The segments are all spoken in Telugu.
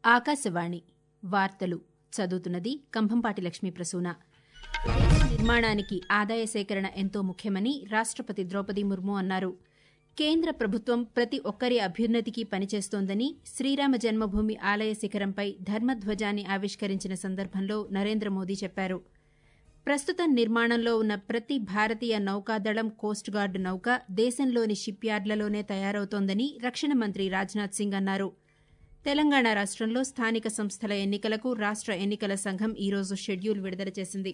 ఆకాశవాణి వార్తలు చదువుతున్నది కంభంపాటి లక్ష్మీ ప్రసూన దేశ నిర్మాణానికి ఆదాయ సేకరణ ఎంతో ముఖ్యమని రాష్టపతి ద్రౌపది ముర్ము అన్నారు కేంద్ర ప్రభుత్వం ప్రతి ఒక్కరి అభ్యున్నతికి పనిచేస్తోందని శ్రీరామ జన్మభూమి ఆలయ శిఖరంపై ధర్మధ్వజాన్ని ఆవిష్కరించిన సందర్భంలో నరేంద్ర మోదీ చెప్పారు ప్రస్తుతం నిర్మాణంలో ఉన్న ప్రతి భారతీయ నౌకాదళం కోస్ట్ గార్డ్ నౌక దేశంలోని షిప్ యార్డులలోనే తయారవుతోందని రక్షణ మంత్రి రాజ్నాథ్ సింగ్ అన్నారు తెలంగాణ రాష్టంలో స్థానిక సంస్థల ఎన్నికలకు రాష్ట ఎన్నికల సంఘం ఈరోజు షెడ్యూల్ విడుదల చేసింది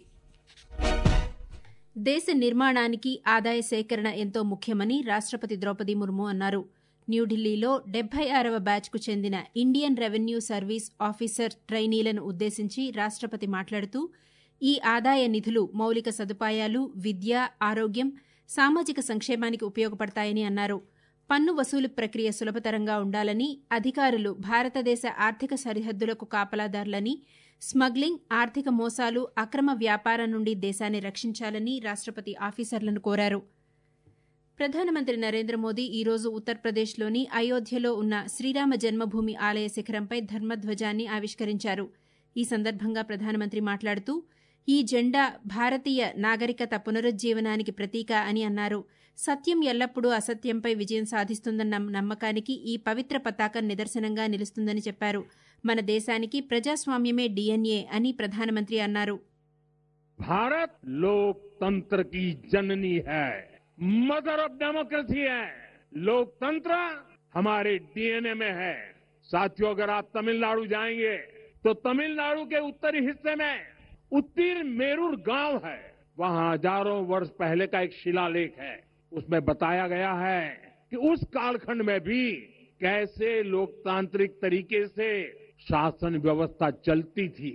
దేశ నిర్మాణానికి ఆదాయ సేకరణ ఎంతో ముఖ్యమని రాష్టపతి ద్రౌపది ముర్ము అన్నారు న్యూఢిల్లీలో డెబ్బై ఆరవ బ్యాచ్కు చెందిన ఇండియన్ రెవెన్యూ సర్వీస్ ఆఫీసర్ ట్రైనీలను ఉద్దేశించి రాష్టపతి మాట్లాడుతూ ఈ ఆదాయ నిధులు మౌలిక సదుపాయాలు విద్య ఆరోగ్యం సామాజిక సంక్షేమానికి ఉపయోగపడతాయని అన్నారు పన్ను వసూలు ప్రక్రియ సులభతరంగా ఉండాలని అధికారులు భారతదేశ ఆర్థిక సరిహద్దులకు కాపలాదారులని స్మగ్లింగ్ ఆర్థిక మోసాలు అక్రమ వ్యాపారం నుండి దేశాన్ని రక్షించాలని రాష్టపతి ఆఫీసర్లను కోరారు ప్రధానమంత్రి నరేంద్ర మోదీ ఈరోజు ఉత్తరప్రదేశ్లోని అయోధ్యలో ఉన్న శ్రీరామ జన్మభూమి ఆలయ శిఖరంపై ధర్మధ్వజాన్ని ఆవిష్కరించారు ఈ సందర్భంగా ప్రధానమంత్రి మాట్లాడుతూ ఈ జెండా భారతీయ నాగరికత పునరుజ్జీవనానికి ప్రతీక అని అన్నారు సత్యం ఎల్లప్పుడూ అసత్యంపై విజయం సాధిస్తుందన్న నమ్మకానికి ఈ పవిత్ర పతాకం నిదర్శనంగా నిలుస్తుందని చెప్పారు మన దేశానికి ప్రజాస్వామ్యమే డీఎన్ఏ అని ప్రధానమంత్రి అన్నారు भारत लोकतंत्र की जननी है मदर ऑफ डेमोक्रेसी है लोकतंत्र हमारे डीएनए में है साथियों अगर आप तमिलनाडु जाएंगे तो तमिलनाडु के उत्तरी हिस्से में उत्तीर मेरूर गांव है वहां हजारों वर्ष पहले का एक शिलालेख है उसमें बताया गया है कि उस कालखंड में भी कैसे लोकतांत्रिक तरीके से शासन व्यवस्था चलती थी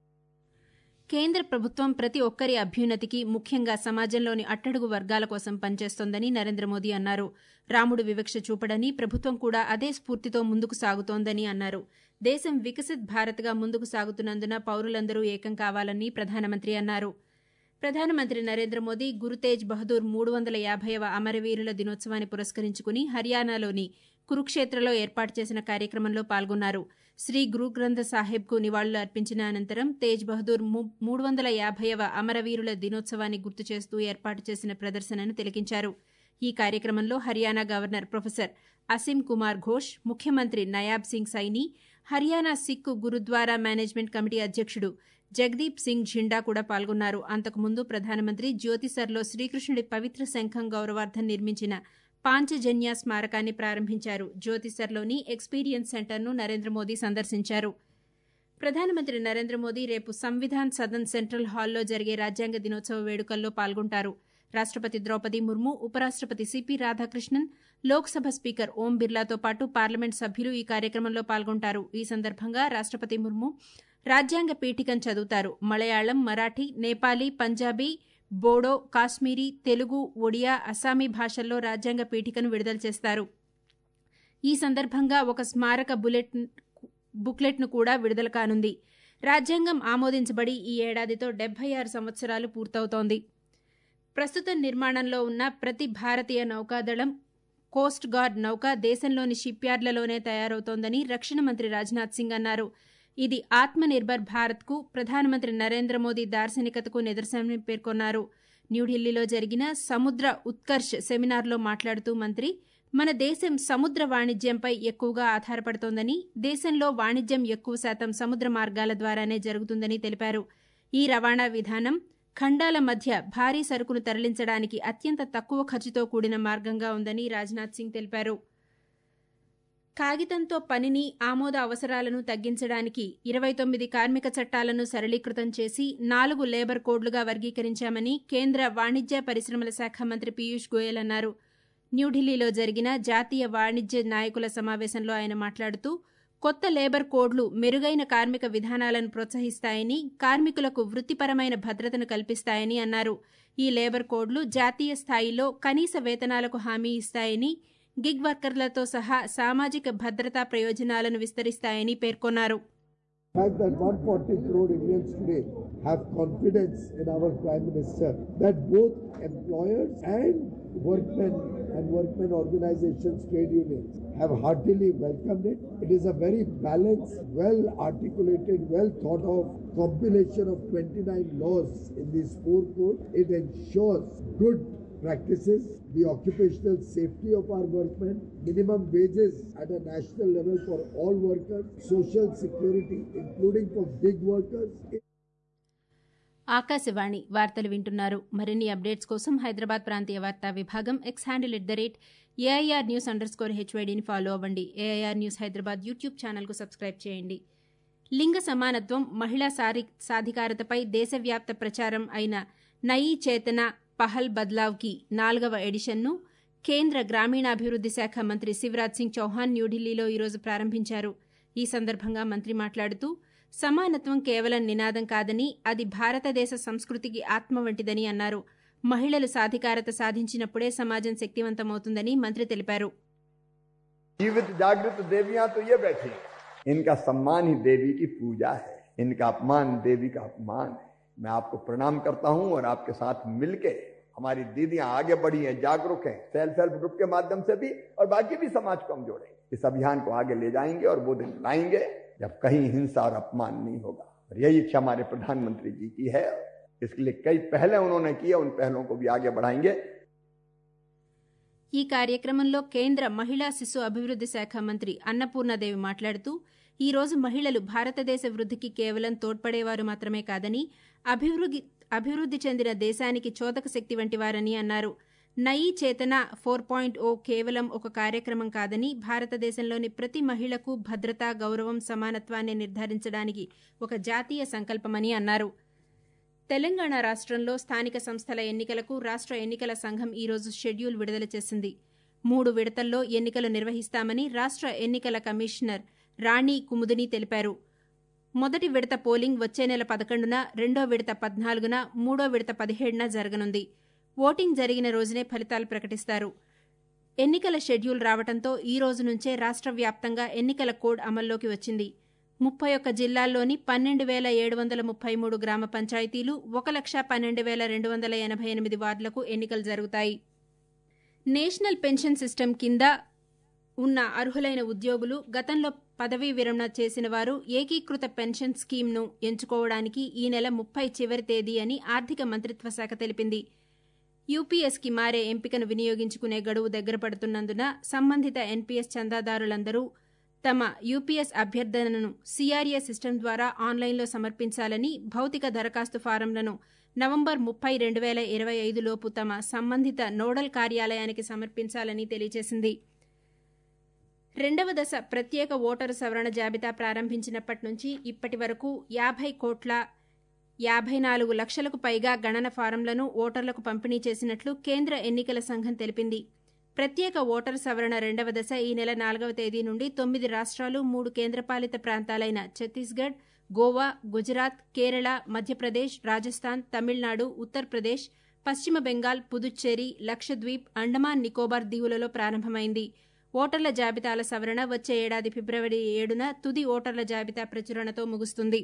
కేంద్ర ప్రభుత్వం ప్రతి ఒక్కరి అభ్యున్నతికి ముఖ్యంగా సమాజంలోని అట్టడుగు వర్గాల కోసం పనిచేస్తోందని నరేంద్ర మోదీ అన్నారు రాముడు వివక్ష చూపడని ప్రభుత్వం కూడా అదే స్ఫూర్తితో ముందుకు సాగుతోందని అన్నారు దేశం వికసిత్ భారత్గా ముందుకు సాగుతున్నందున పౌరులందరూ ఏకం కావాలని ప్రధానమంత్రి అన్నారు ప్రధానమంత్రి నరేంద్ర మోదీ గురుతేజ్ బహదూర్ మూడు వందల యాభైవ అమరవీరుల దినోత్సవాన్ని పురస్కరించుకుని హర్యానాలోని కురుక్షేత్రలో ఏర్పాటు చేసిన కార్యక్రమంలో పాల్గొన్నారు శ్రీ గురు గ్రంథ సాహెబ్కు నివాళులు అర్పించిన అనంతరం తేజ్ బహదూర్ మూడు వందల యాభైవ అమరవీరుల దినోత్సవాన్ని గుర్తు చేస్తూ ఏర్పాటు చేసిన ప్రదర్శనను తిలకించారు ఈ కార్యక్రమంలో హర్యానా గవర్నర్ ప్రొఫెసర్ అసిం కుమార్ ఘోష్ ముఖ్యమంత్రి నయాబ్ సింగ్ సైని హర్యానా సిక్కు గురుద్వారా మేనేజ్మెంట్ కమిటీ అధ్యక్షుడు జగదీప్ సింగ్ ఝిండా కూడా పాల్గొన్నారు అంతకుముందు ప్రధానమంత్రి జ్యోతిసర్లో శ్రీకృష్ణుడి పవిత్ర శంఖం గౌరవార్థం నిర్మించిన పాంచజన్య స్మారకాన్ని ప్రారంభించారు జ్యోతిసర్లోని ఎక్స్పీరియన్స్ సెంటర్ను నరేంద్ర మోదీ సందర్శించారు ప్రధానమంత్రి నరేంద్ర మోదీ రేపు సంవిధాన్ సదన్ సెంట్రల్ హాల్లో జరిగే రాజ్యాంగ దినోత్సవ వేడుకల్లో పాల్గొంటారు రాష్టపతి ద్రౌపది ముర్ము ఉపరాష్టపతి సిపి రాధాకృష్ణన్ లోక్సభ స్పీకర్ ఓం బిర్లాతో పాటు పార్లమెంట్ సభ్యులు ఈ కార్యక్రమంలో పాల్గొంటారు ఈ సందర్భంగా రాష్టపతి ముర్ము రాజ్యాంగ పీఠికను చదువుతారు మలయాళం మరాఠీ నేపాలీ పంజాబీ బోడో కాశ్మీరీ తెలుగు ఒడియా అస్సామీ భాషల్లో రాజ్యాంగ పీఠికను విడుదల చేస్తారు ఈ సందర్భంగా ఒక స్మారక బులెట్ బుక్లెట్ను కూడా విడుదల కానుంది రాజ్యాంగం ఆమోదించబడి ఈ ఏడాదితో డెబ్బై ఆరు సంవత్సరాలు పూర్తవుతోంది ప్రస్తుతం నిర్మాణంలో ఉన్న ప్రతి భారతీయ నౌకాదళం కోస్ట్ గార్డ్ నౌక దేశంలోని షిప్ యార్డులలోనే తయారవుతోందని రక్షణ మంత్రి రాజ్నాథ్ సింగ్ అన్నారు ఇది ఆత్మ నిర్భర్ భారత్కు ప్రధానమంత్రి నరేంద్ర మోదీ దార్శనికతకు నిదర్శనమని పేర్కొన్నారు న్యూఢిల్లీలో జరిగిన సముద్ర ఉత్కర్ష్ సెమినార్లో మాట్లాడుతూ మంత్రి మన దేశం సముద్ర వాణిజ్యంపై ఎక్కువగా ఆధారపడుతోందని దేశంలో వాణిజ్యం ఎక్కువ శాతం సముద్ర మార్గాల ద్వారానే జరుగుతుందని తెలిపారు ఈ రవాణా విధానం ఖండాల మధ్య భారీ సరుకును తరలించడానికి అత్యంత తక్కువ ఖర్చుతో కూడిన మార్గంగా ఉందని రాజ్నాథ్ సింగ్ తెలిపారు కాగితంతో పనిని ఆమోద అవసరాలను తగ్గించడానికి ఇరవై తొమ్మిది కార్మిక చట్టాలను సరళీకృతం చేసి నాలుగు లేబర్ కోడ్లుగా వర్గీకరించామని కేంద్ర వాణిజ్య పరిశ్రమల శాఖ మంత్రి పీయూష్ గోయల్ అన్నారు న్యూఢిల్లీలో జరిగిన జాతీయ వాణిజ్య నాయకుల సమావేశంలో ఆయన మాట్లాడుతూ కొత్త లేబర్ కోడ్లు మెరుగైన కార్మిక విధానాలను ప్రోత్సహిస్తాయని కార్మికులకు వృత్తిపరమైన భద్రతను కల్పిస్తాయని అన్నారు ఈ లేబర్ కోడ్లు జాతీయ స్థాయిలో కనీస వేతనాలకు హామీ ఇస్తాయని గిగ్ వర్కర్లతో సహా సామాజిక భద్రతా ప్రయోజనాలను విస్తరిస్తాయని పేర్కొన్నారు The fact that 140 crore Indians today have confidence in our Prime Minister that both employers and workmen and workmen organizations, trade unions have heartily welcomed it. It is a very balanced, well articulated, well thought of compilation of 29 laws in this four code. It ensures good practices, the occupational safety of our workmen, minimum wages at a national level for all workers, social security, including for gig workers. Akashvani వార్తలు వింటున్నారు మరిన్ని అప్డేట్స్ కోసం హైదరాబాద్ ప్రాంతీయ వార్తా విభాగం X handle at the rate AIR news underscore హెచ్వైడీని ఫాలో అవ్వండి ఏఐఆర్ న్యూస్ హైదరాబాద్ యూట్యూబ్ ఛానల్కు సబ్స్క్రైబ్ చేయండి లింగ సమానత్వం మహిళా సారి సాధికారతపై దేశవ్యాప్త ప్రచారం అయిన నయీ చేతన పహల్ బద్లావ్కి నాలుగవ ఎడిషన్ను కేంద్ర గ్రామీణాభివృద్ది శాఖ మంత్రి శివరాజ్ సింగ్ చౌహాన్ న్యూఢిల్లీలో ఈరోజు ప్రారంభించారు ఈ సందర్భంగా మంత్రి మాట్లాడుతూ సమానత్వం కేవలం నినాదం కాదని అది భారతదేశ సంస్కృతికి ఆత్మ వంటిదని అన్నారు మహిళలు సాధికారత సాధించినప్పుడే సమాజం శక్తివంతమవుతుందని మంత్రి తెలిపారు जीवित जागृत देवियां तो ये बैठी हैं। इनका सम्मान ही देवी की पूजा है इनका अपमान देवी का अपमान है मैं आपको प्रणाम करता हूं और आपके साथ मिलके हमारी दीदियां आगे बढ़ी हैं जागरूक हैं सेल्फ हेल्प ग्रुप के माध्यम से भी और बाकी भी समाज को हम जोड़ेंगे इस अभियान को आगे ले जाएंगे और वो दिन लाएंगे जब कहीं हिंसा और अपमान नहीं होगा और यही इच्छा हमारे प्रधानमंत्री जी की है इसके लिए कई पहले उन्होंने किए उन पहलों को भी आगे बढ़ाएंगे ఈ కార్యక్రమంలో కేంద్ర మహిళా శిశు అభివృద్ది శాఖ మంత్రి అన్నపూర్ణదేవి మాట్లాడుతూ ఈ రోజు మహిళలు భారతదేశ వృద్ధికి కేవలం తోడ్పడేవారు మాత్రమే కాదని అభివృద్ధి అభివృద్ధి చెందిన దేశానికి చోదక శక్తి వంటి వారని అన్నారు నయీ చేతన ఫోర్ పాయింట్ ఓ కేవలం ఒక కార్యక్రమం కాదని భారతదేశంలోని ప్రతి మహిళకు భద్రత గౌరవం సమానత్వాన్ని నిర్ధారించడానికి ఒక జాతీయ సంకల్పమని అన్నారు తెలంగాణ రాష్ట్రంలో స్థానిక సంస్థల ఎన్నికలకు రాష్ట్ర ఎన్నికల సంఘం ఈరోజు షెడ్యూల్ విడుదల చేసింది మూడు విడతల్లో ఎన్నికలు నిర్వహిస్తామని రాష్ట్ర ఎన్నికల కమిషనర్ రాణి కుముదిని తెలిపారు మొదటి విడత పోలింగ్ వచ్చే నెల పదకొండున రెండో విడత పద్నాలుగున మూడో విడత పదిహేడున జరగనుంది ఓటింగ్ జరిగిన రోజునే ఫలితాలు ప్రకటిస్తారు ఎన్నికల షెడ్యూల్ రావడంతో ఈ రోజు నుంచే రాష్ట్ర వ్యాప్తంగా ఎన్నికల కోడ్ అమల్లోకి వచ్చింది ముప్పై ఒక్క జిల్లాల్లోని పన్నెండు వేల ఏడు వందల ముప్పై మూడు గ్రామ పంచాయతీలు ఒక లక్ష పన్నెండు వేల రెండు వందల ఎనభై ఎనిమిది వార్డులకు ఎన్నికలు జరుగుతాయి నేషనల్ పెన్షన్ సిస్టమ్ కింద ఉన్న అర్హులైన ఉద్యోగులు గతంలో పదవీ విరమణ చేసిన వారు ఏకీకృత పెన్షన్ స్కీమ్ను ఎంచుకోవడానికి ఈ నెల ముప్పై చివరి తేదీ అని ఆర్థిక మంత్రిత్వ శాఖ తెలిపింది యూపీఎస్కి మారే ఎంపికను వినియోగించుకునే గడువు దగ్గర పడుతున్నందున సంబంధిత ఎన్పీఎస్ చందాదారులందరూ తమ యూపీఎస్ అభ్యర్థనను సీఆర్ఏ సిస్టమ్ ద్వారా ఆన్లైన్లో సమర్పించాలని భౌతిక దరఖాస్తు ఫారంలను నవంబర్ ముప్పై రెండు వేల ఇరవై ఐదులోపు తమ సంబంధిత నోడల్ కార్యాలయానికి సమర్పించాలని తెలియజేసింది రెండవ దశ ప్రత్యేక ఓటరు సవరణ జాబితా ప్రారంభించినప్పటి నుంచి ఇప్పటి వరకు యాభై కోట్ల యాభై నాలుగు లక్షలకు పైగా గణన ఫారంలను ఓటర్లకు పంపిణీ చేసినట్లు కేంద్ర ఎన్నికల సంఘం తెలిపింది ప్రత్యేక ఓటరు సవరణ రెండవ దశ ఈ నెల నాలుగవ తేదీ నుండి తొమ్మిది రాష్ట్రాలు మూడు కేంద్రపాలిత ప్రాంతాలైన ఛత్తీస్గఢ్ గోవా గుజరాత్ కేరళ మధ్యప్రదేశ్ రాజస్థాన్ తమిళనాడు ఉత్తరప్రదేశ్ పశ్చిమ బెంగాల్ పుదుచ్చేరి లక్షద్వీప్ అండమాన్ నికోబార్ దీవులలో ప్రారంభమైంది ఓటర్ల జాబితాల సవరణ వచ్చే ఏడాది ఫిబ్రవరి ఏడున తుది ఓటర్ల జాబితా ప్రచురణతో ముగుస్తుంది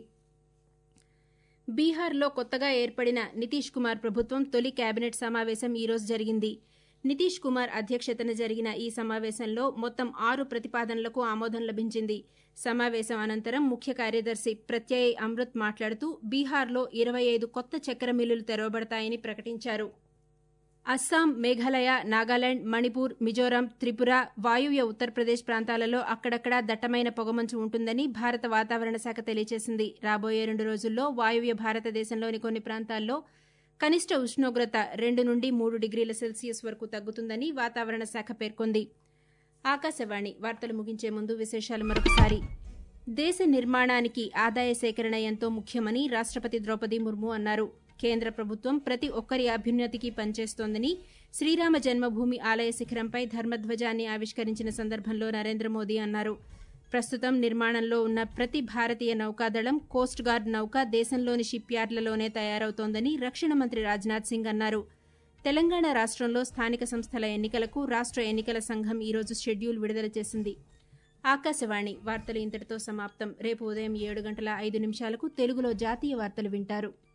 బీహార్లో కొత్తగా ఏర్పడిన నితీష్ కుమార్ ప్రభుత్వం తొలి కేబినెట్ సమావేశం ఈరోజు జరిగింది నితీష్ కుమార్ అధ్యక్షతన జరిగిన ఈ సమావేశంలో మొత్తం ఆరు ప్రతిపాదనలకు ఆమోదం లభించింది సమావేశం అనంతరం ముఖ్య కార్యదర్శి ప్రత్యయ్ అమృత్ మాట్లాడుతూ బీహార్లో ఇరవై ఐదు కొత్త చక్కెర మిల్లులు తెరవబడతాయని ప్రకటించారు అస్సాం మేఘాలయ నాగాలాండ్ మణిపూర్ మిజోరాం త్రిపుర వాయువ్య ఉత్తరప్రదేశ్ ప్రాంతాలలో అక్కడక్కడా దట్టమైన పొగమంచు ఉంటుందని భారత వాతావరణ శాఖ తెలియజేసింది రాబోయే రెండు రోజుల్లో వాయువ్య భారతదేశంలోని కొన్ని ప్రాంతాల్లో కనిష్ట ఉష్ణోగ్రత రెండు నుండి మూడు డిగ్రీల సెల్సియస్ వరకు తగ్గుతుందని వాతావరణ శాఖ పేర్కొంది ఆకాశవాణి వార్తలు ముగించే ముందు విశేషాలు మరొకసారి దేశ నిర్మాణానికి ఆదాయ సేకరణ ఎంతో ముఖ్యమని రాష్ట్రపతి ద్రౌపది ముర్ము అన్నారు కేంద్ర ప్రభుత్వం ప్రతి ఒక్కరి అభ్యున్నతికి పనిచేస్తోందని శ్రీరామ జన్మభూమి ఆలయ శిఖరంపై ధర్మధ్వజాన్ని ఆవిష్కరించిన సందర్భంలో నరేంద్ర మోదీ అన్నారు ప్రస్తుతం నిర్మాణంలో ఉన్న ప్రతి భారతీయ నౌకాదళం కోస్ట్ గార్డ్ నౌక దేశంలోని షిప్ యార్డ్లలోనే తయారవుతోందని రక్షణ మంత్రి రాజ్నాథ్ సింగ్ అన్నారు తెలంగాణ రాష్ట్రంలో స్థానిక సంస్థల ఎన్నికలకు రాష్ట్ర ఎన్నికల సంఘం ఈరోజు షెడ్యూల్ విడుదల చేసింది ఆకాశవాణి వార్తలు ఇంతటితో సమాప్తం రేపు ఉదయం ఏడు గంటల ఐదు నిమిషాలకు తెలుగులో జాతీయ వార్తలు వింటారు